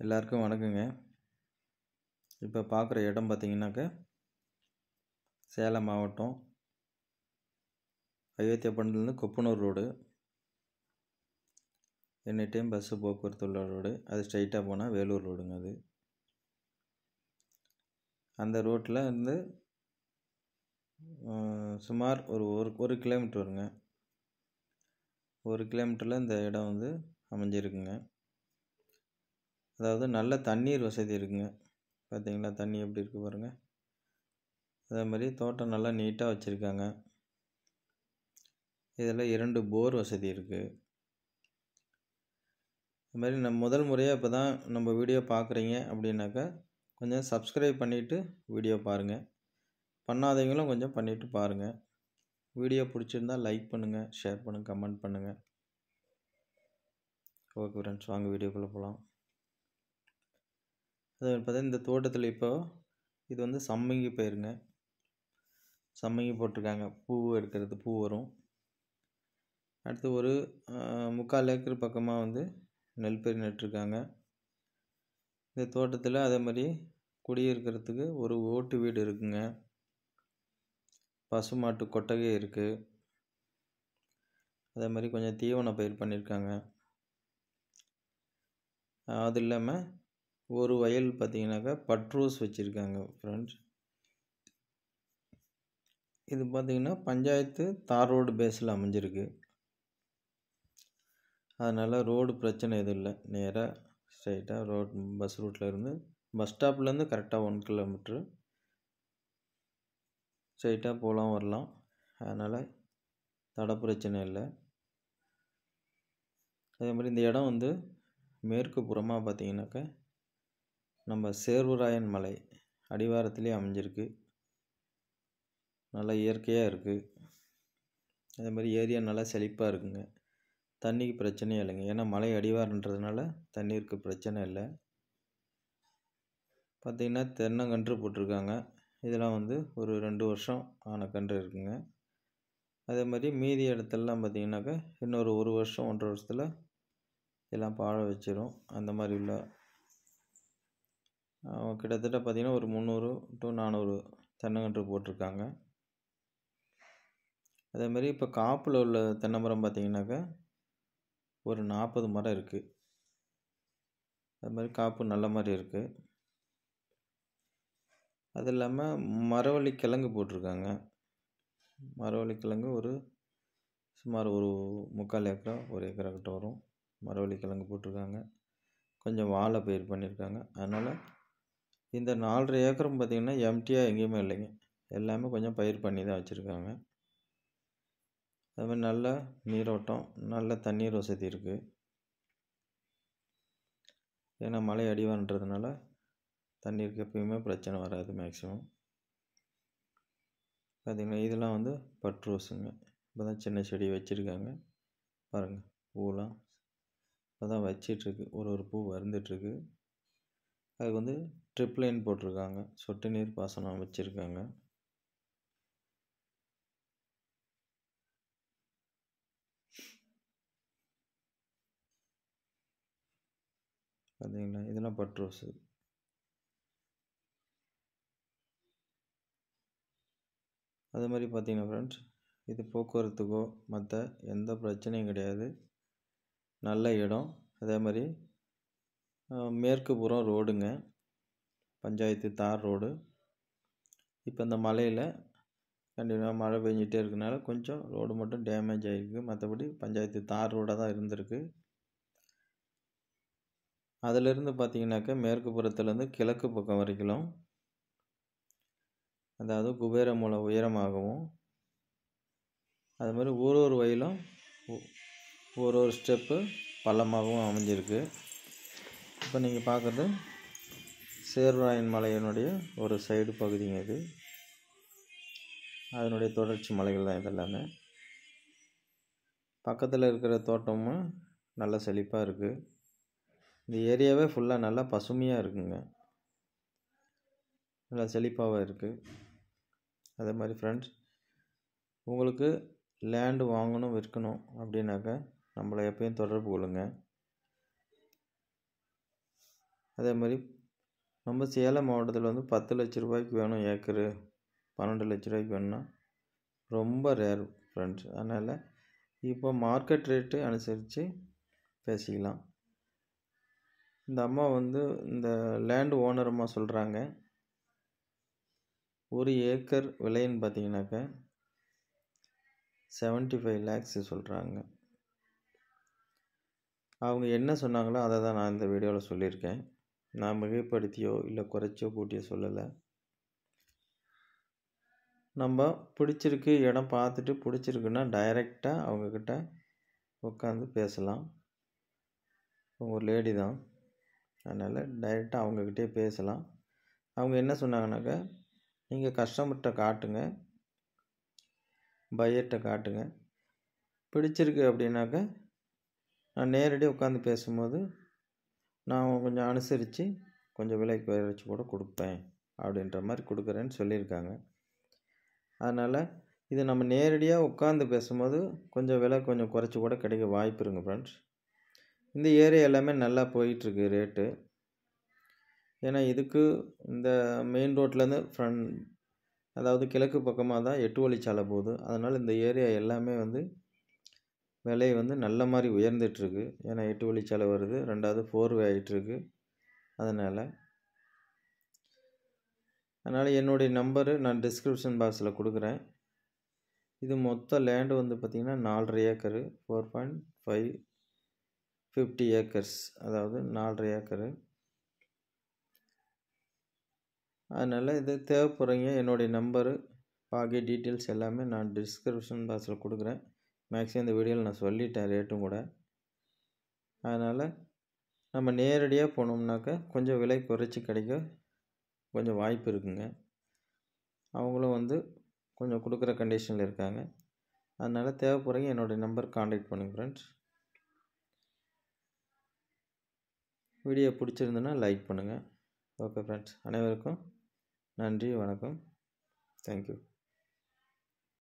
எல்லாருக்கும் வணக்கங்க இப்போ பார்க்குற இடம் பார்த்தீங்கன்னாக்க சேலம் மாவட்டம் அயோத்தியாப்பட்டிலேருந்து Koppanur road any time bus போக்குவரத்து உள்ள ரோடு அது ஸ்ட்ரைட்டாக போனால் வேலூர் ரோடுங்க அது அந்த ரோட்டில் இருந்து அஹ், சுமார் ஒரு ஒரு ஒரு கிலோமீட்டர் வருங்க ஒரு கிலோமீட்டரில் இந்த இடம் வந்து அமைஞ்சிருக்குங்க அதாவது நல்ல தண்ணீர் வசதி இருக்குங்க பார்த்தீங்களா தண்ணி எப்படி இருக்குது பாருங்கள் அதே மாதிரி தோட்டம் நல்லா நீட்டாக வச்சுருக்காங்க இதில் இரண்டு போர் வசதி இருக்குது இது மாதிரி நம்ம முதல் முறையாக இப்போ தான் நம்ம வீடியோ பார்க்குறீங்க அப்படின்னாக்கா கொஞ்சம் சப்ஸ்கிரைப் பண்ணிவிட்டு வீடியோ பாருங்கள் பண்ணாதவங்களும் கொஞ்சம் பண்ணிவிட்டு பாருங்கள் வீடியோ பிடிச்சிருந்தா லைக் பண்ணுங்கள் ஷேர் பண்ணுங்கள் கமெண்ட் பண்ணுங்கள் ஓகே ஃப்ரெண்ட்ஸ் வாங்க வீடியோக்குள்ளே போகலாம் அது பார்த்தா இந்த தோட்டத்தில் இப்போ இது வந்து சம்மங்கி பயிருங்க சம்மங்கி போட்டிருக்காங்க பூ எடுக்கிறது பூ வரும் அடுத்து ஒரு ஆஹ், முக்கால் ஏக்கர் பக்கமாக வந்து நெல் பயிர் நட்டிருக்காங்க இந்த தோட்டத்தில் அதே மாதிரி குடியிருக்கிறதுக்கு ஒரு ஓட்டு வீடு இருக்குங்க பசுமாட்டு கொட்டகை இருக்குது அதே மாதிரி கொஞ்சம் தீவன பயிர் பண்ணியிருக்காங்க ஆஹ், அது இல்லாமல் ஒரு வயல் பார்த்தீங்கன்னாக்கா பட்ரோஸ் வச்சுருக்காங்க ஃப்ரெண்ட்ஸ் இது பார்த்தீங்கன்னா பஞ்சாயத்து தார் ரோடு பேஸில் அமைஞ்சிருக்கு அதனால் ரோடு பிரச்சனை எதுவும் இல்லை நேராக ஸ்ட்ரைட்டாக ரோட் பஸ் ரூட்டில் இருந்து பஸ் ஸ்டாப்லேருந்து கரெக்டாக ஒன் கிலோமீட்ரு ஸ்ட்ரைட்டாக போகலாம் வரலாம் அதனால் தட பிரச்சனை இல்லை அதே மாதிரி இந்த இடம் வந்து மேற்கு புறமாக பார்த்தீங்கன்னாக்கா நம்ம சேர்வராயன் மலை அடிவாரத்துலேயே அமைஞ்சிருக்கு நல்லா இயற்கையாக இருக்குது அதே மாதிரி ஏரியா நல்லா செழிப்பாக இருக்குங்க தண்ணிக்கு பிரச்சனையே இல்லைங்க ஏன்னா மலை அடிவாரன்றதுனால தண்ணீருக்கு பிரச்சனை இல்லை பார்த்திங்கன்னா தென்னங்கன்று போட்டிருக்காங்க இதெல்லாம் வந்து ஒரு ரெண்டு வருஷம் ஆன கன்று இருக்குங்க அதே மாதிரி மீதி இடத்துலலாம் பார்த்திங்கனாக்கா இன்னொரு ஒரு வருஷம் ஒன்றரை வருஷத்தில் எல்லாம் பாழ வச்சிரும் அந்த மாதிரி உள்ள அஹ் கிட்டத்தட்ட பார்த்திங்கன்னா ஒரு முந்நூறு டு நானூறு தென்னங்கன்று போட்டிருக்காங்க அதே மாதிரி இப்போ காப்பில் உள்ள தென்னை மரம் பார்த்திங்கனாக்கா ஒரு நாற்பது மரம் இருக்குது அது மாதிரி காப்பு நல்ல மாதிரி இருக்குது அது இல்லாமல் மரவள்ளி கிழங்கு போட்டிருக்காங்க மரவள்ளி கிழங்கு ஒரு சுமார் ஒரு முக்கால் ஏக்கரா ஒரு ஏக்கரா கிட்ட வரும் மரவள்ளி கிழங்கு போட்டிருக்காங்க கொஞ்சம் வாழை பயிர் பண்ணியிருக்காங்க அதனால் இந்த நாலரை ஏக்கரும் பார்த்திங்கன்னா எம்டியாக எங்கேயுமே இல்லைங்க எல்லாமே கொஞ்சம் பயிர் பண்ணி தான் வச்சுருக்காங்க அது மாதிரி நல்ல நீரோட்டம் நல்ல தண்ணீர் வசதி இருக்குது ஏன்னா மலை அடிவான்றதுனால தண்ணீருக்கு எப்பயுமே பிரச்சனை வராது மேக்ஸிமம் பார்த்திங்கன்னா இதெல்லாம் வந்து பட்ரோஸுங்க இப்போ தான் சின்ன செடி வச்சுருக்காங்க பாருங்கள் பூலாம் இப்போ தான் வச்சிட்ருக்கு ஒரு ஒரு பூ வருந்துட்டுருக்கு அதுக்கு வந்து ட்ரிப் லைன் போட்டிருக்காங்க சொட்டு நீர் பாசனம் வச்சுருக்காங்க பார்த்தீங்களா இதெல்லாம் பட்ரோஸு அதே மாதிரி பார்த்தீங்கன்னா ஃப்ரெண்ட்ஸ் இது போக்குவரத்துக்கோ மற்ற எந்த பிரச்சனையும் கிடையாது நல்ல இடம் அதே மாதிரி அஹ், மேற்கு புறம் ரோடுங்க பஞ்சாயத்து தார் ரோடு இப்போ இந்த மலையில் கண்டிப்பாக மழை பெஞ்சிட்டே இருக்கனால கொஞ்சம் ரோடு மட்டும் டேமேஜ் ஆகிருக்கு மற்றபடி பஞ்சாயத்து தார் ரோடாக தான் இருந்திருக்கு அதிலிருந்து பார்த்தீங்கன்னாக்கா மேற்கு புறத்துலேருந்து கிழக்கு பக்கம் வரைக்கும் அதாவது குபேரமூல உயரமாகவும் அது மாதிரி ஒரு ஒரு வயலும் ஒ- ஒரு ஒரு ஸ்டெப்பு பள்ளமாகவும் அமைஞ்சிருக்கு இப்போ நீங்கள் பார்க்குறது சேர்வராயன் மலையினுடைய ஒரு சைடு பகுதிங்க இது அதனுடைய தொடர்ச்சி மலைகள் தான் இதெல்லாமே பக்கத்தில் இருக்கிற தோட்டமும் நல்ல செழிப்பாக இருக்குது இந்த ஏரியாவே ஃபுல்லாக நல்லா பசுமையாக இருக்குங்க நல்லா செழிப்பாகவும் இருக்குது அதே மாதிரி ஃப்ரெண்ட்ஸ் உங்களுக்கு லேண்டு வாங்கணும் விற்கணும் அப்படின்னாக்கா நம்மளை எப்பயும் தொடர்பு கொள்ளுங்க அதே மாதிரி நம்ம சேலம் மாவட்டத்தில் வந்து பத்து லட்ச ரூபாய்க்கு வேணும் ஏக்கரு பன்னெண்டு லட்ச ரூபாய்க்கு வேணும்னா ரொம்ப ரேர் ஃப்ரெண்ட்ஸ் அதனால் இப்போ மார்க்கெட் ரேட்டு அனுசரித்து பேசிக்கலாம் இந்த அம்மா வந்து இந்த லேண்ட் ஓனர் அம்மா சொல்கிறாங்க ஒரு ஏக்கர் விலைன்னு பார்த்தீங்கன்னாக்க செவன்ட்டி ஃபைவ் லேக்ஸு சொல்கிறாங்க அவங்க என்ன சொன்னாங்களோ அதை தான் நான் இந்த வீடியோவில் சொல்லியிருக்கேன் நான் மிகைப்படுத்தியோ இல்லை குறைச்சோ கூட்டியோ சொல்லலை நம்ம பிடிச்சிருக்கு இடம் பார்த்துட்டு பிடிச்சிருக்குன்னா டைரெக்டாக அவங்கக்கிட்ட உட்காந்து பேசலாம் அவங்க ஒரு லேடி தான் அதனால் டைரெக்டாக அவங்கக்கிட்டே பேசலாம் அவங்க என்ன சொன்னாங்கனாக்கா நீங்கள் கஸ்டமர்கிட்ட காட்டுங்க பையர்கிட்ட காட்டுங்க பிடிச்சிருக்கு அப்படின்னாக்கா நான் நேரடியாக உட்காந்து பேசும்போது நான் கொஞ்சம் அனுசரித்து கொஞ்சம் விலை குறைச்சி கூட கொடுப்பேன் அப்படின்ற மாதிரி கொடுக்குறேன்னு சொல்லியிருக்காங்க அதனால் இது நம்ம நேரடியாக உட்காந்து பேசும்போது கொஞ்சம் விலை கொஞ்சம் குறைச்சி கூட கிடைக்க வாய்ப்பு இருக்குங்க ஃப்ரெண்ட்ஸ் இந்த ஏரியா எல்லாமே நல்லா போயிட்டுருக்கு ரேட்டு ஏன்னா இதுக்கு இந்த மெயின் ரோட்லேருந்து ஃப்ரண்ட் அதாவது கிழக்கு பக்கமாக தான் எட்டு வழிச்சாலை போகுது அதனால் இந்த ஏரியா எல்லாமே வந்து விலை வந்து நல்ல மாதிரி உயர்ந்துட்டுருக்கு ஏன்னா எட்டு வழிச்சாலை வருது ரெண்டாவது ஃபோர் வே ஆகிட்டுருக்கு அதனால் அதனால் என்னுடைய நம்பரு நான் டிஸ்கிரிப்ஷன் பாக்ஸில் கொடுக்குறேன் இது மொத்த லேண்டு வந்து பார்த்திங்கன்னா நாலரை acre four point five fifty acres அதாவது நாலரை ஏக்கரு அதனால் இது தேவைப்படுறீங்க என்னுடைய நம்பரு பாக்கி டீட்டெயில்ஸ் எல்லாமே நான் டிஸ்கிரிப்ஷன் பாக்ஸில் கொடுக்குறேன் மேக்ஸிமம் இந்த வீடியோவில் நான் சொல்லிட்டேன் ரேட்டும் கூட அதனால் நம்ம நேரடியாக போனோம்னாக்கா கொஞ்சம் விலை குறைச்சி கிடைக்க கொஞ்சம் வாய்ப்பு இருக்குங்க அவங்களும் வந்து கொஞ்சம் கொடுக்குற கண்டிஷனில் இருக்காங்க அதனால் தேவைப்படுறீங்க என்னுடைய நம்பர் காண்டாக்ட் பண்ணுங்கள் ஃப்ரெண்ட்ஸ் வீடியோ பிடிச்சிருந்துன்னா லைக் பண்ணுங்கள் ஓகே ஃப்ரெண்ட்ஸ் அனைவருக்கும் நன்றி வணக்கம் தேங்க்யூ